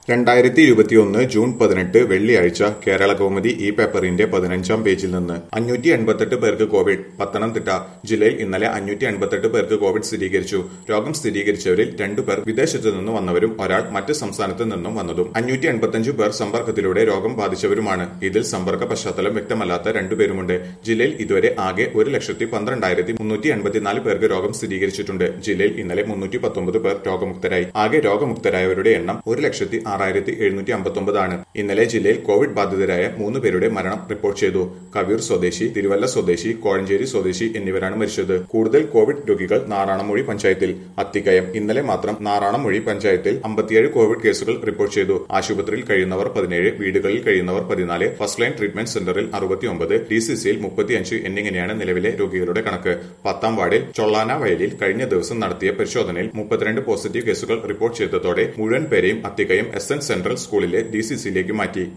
രണ്ടായിരത്തി ഇരുപത്തിയൊന്ന് ജൂൺ പതിനെട്ട് വെള്ളിയാഴ്ച കേരള കൗമുദി ഈ പേപ്പറിന്റെ പതിനഞ്ചാം പേജിൽ നിന്ന് അഞ്ഞൂറ്റി എൺപത്തെട്ട് പേർക്ക് കോവിഡ് പത്തനംതിട്ട ജില്ലയിൽ ഇന്നലെ അഞ്ഞൂറ്റി എൺപത്തെട്ട് പേർക്ക് കോവിഡ് സ്ഥിരീകരിച്ചു രോഗം സ്ഥിരീകരിച്ചവരിൽ രണ്ടു പേർ വിദേശത്തു നിന്ന് വന്നവരും ഒരാൾ മറ്റ് സംസ്ഥാനത്ത് നിന്നും വന്നതും അഞ്ഞൂറ്റി എൺപത്തഞ്ച് പേർ സമ്പർക്കത്തിലൂടെ രോഗം ബാധിച്ചവരുമാണ് ഇതിൽ സമ്പർക്ക പശ്ചാത്തലം വ്യക്തമല്ലാത്ത രണ്ടുപേരുമുണ്ട് ജില്ലയിൽ ഇതുവരെ ആകെ ഒരു ലക്ഷത്തി പന്ത്രണ്ടായിരത്തി മുന്നൂറ്റി എൺപത്തിനാല് പേർക്ക് രോഗം സ്ഥിരീകരിച്ചിട്ടുണ്ട് ജില്ലയിൽ ഇന്നലെ മുന്നൂറ്റി പത്തൊമ്പത് പേർ രോഗമുക്തരായി ആകെ രോഗമുക്തരായവരുടെ എണ്ണം ഒരു ലക്ഷത്തി ആറായിരത്തി എഴുന്നൂറ്റി അമ്പത്തൊമ്പതാണ് ഇന്നലെ ജില്ലയിൽ കോവിഡ് ബാധിതരായ മൂന്ന് പേരുടെ മരണം റിപ്പോർട്ട് ചെയ്തു കവിയൂർ സ്വദേശി തിരുവല്ല സ്വദേശി കോഴഞ്ചേരി സ്വദേശി എന്നിവരാണ് മരിച്ചത് കൂടുതൽ കോവിഡ് രോഗികൾ നാറാണമൊഴി പഞ്ചായത്തിൽ അത്തിക്കയം ഇന്നലെ മാത്രം നാറാണമൊഴി പഞ്ചായത്തിൽ അമ്പത്തിയേഴ് കോവിഡ് കേസുകൾ റിപ്പോർട്ട് ചെയ്തു ആശുപത്രിയിൽ കഴിയുന്നവർ പതിനേഴ് വീടുകളിൽ കഴിയുന്നവർ പതിനാല് ഫസ്റ്റ് ലൈൻ ട്രീറ്റ്മെന്റ് സെന്ററിൽ അറുപത്തിയൊമ്പത് ഡി സി സിയിൽ മുപ്പത്തിയഞ്ച് എന്നിങ്ങനെയാണ് നിലവിലെ രോഗികളുടെ കണക്ക് പത്താം വാർഡിൽ ചൊള്ളാന വയലിൽ കഴിഞ്ഞ ദിവസം നടത്തിയ പരിശോധനയിൽ മുപ്പത്തിരണ്ട് പോസിറ്റീവ് കേസുകൾ റിപ്പോർട്ട് ചെയ്തതോടെ മുഴുവൻ പേരെയും അത്തിക്കയം എസ് എൻ സെൻട്രൽ സ്കൂളിലെ ഡി സി സിയിലേക്ക് മാറ്റി